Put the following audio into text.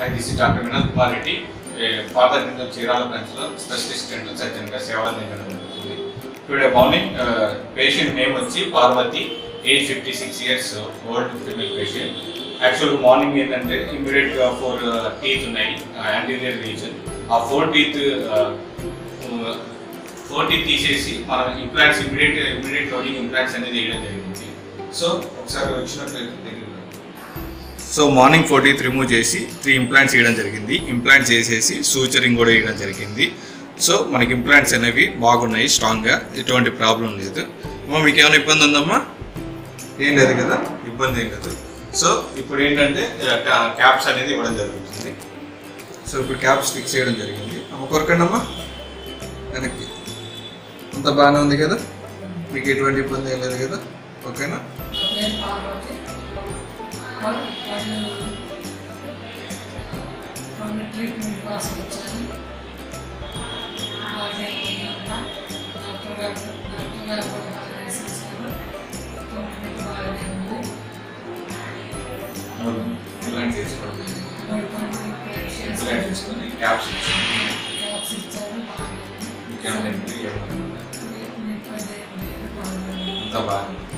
Hi, this is Dr. Vinod Kumar Reddy, father నిండు చీరాల బ్రాంచ్లో specialist dental సర్జన్గా సేవలు అందించడం జరుగుతుంది టుడే మార్నింగ్ పేషెంట్ నేమ్ వచ్చి Parvathi age fifty six years old female patient యాక్చువల్గా మార్నింగ్ ఏంటంటే ఇమీడియట్గా ఫోర్ టీత్ ఉన్నాయి యాంటీరియర్ రీజన్ ఆ ఫోర్ టీత్ ఫోర్ టీత్ తీసేసి మనం implants immediate immediate loading implants అనేది వేయడం జరిగింది సో ఒకసారి వచ్చినట్లయితే దగ్గర so morning four teeth remove చేసి త్రీ ఇంప్లాంట్స్ వేయడం జరిగింది ఇంప్లాంట్స్ చేసేసి సూచరింగ్ కూడా వేయడం జరిగింది సో మనకి ఇంప్లాంట్స్ అనేవి బాగున్నాయి స్ట్రాంగ్గా ఎటువంటి ప్రాబ్లం లేదు అమ్మా మీకు ఏమైనా ఇబ్బంది ఉందమ్మా ఏం లేదు కదా ఇబ్బంది ఏం లేదు సో ఇప్పుడు ఏంటంటే క్యాప్స్ అనేది ఇవ్వడం జరుగుతుంది సో ఇప్పుడు క్యాప్స్ ఫిక్స్ చేయడం జరిగింది అమ్మ కొరకండి అమ్మా వెనక్కి అంత బాగానే ఉంది కదా మీకు ఎటువంటి ఇబ్బంది ఏం లేదు కదా ఓకేనా నేను పార్వతి వాళ్ళు వాళ్ళు రెండు ట్రీట్మెంట్ కోసం వచ్చాను వాళ్ళని అంతా డాక్టర్ గారు డాక్టర్ గారు కూడా బాగా వేసేసారు ట్రీట్మెంట్ బాగానే ఉంది ఇలాంటి చేసుకోవడం జరిగింది. మూడు పనులు పేషెంట్స్ ఇలాంటి చేసుకొని క్యాప్స్ ఇచ్చాము. క్యాప్స్ ఇచ్చారు బాగానే ఉంది. మీకు ఏమైనా ఇబ్బంది ఏమైనా ఉందా? ట్రీట్మెంట్ అనేది లేదు బాగానే ఉంది. అంతా బాగా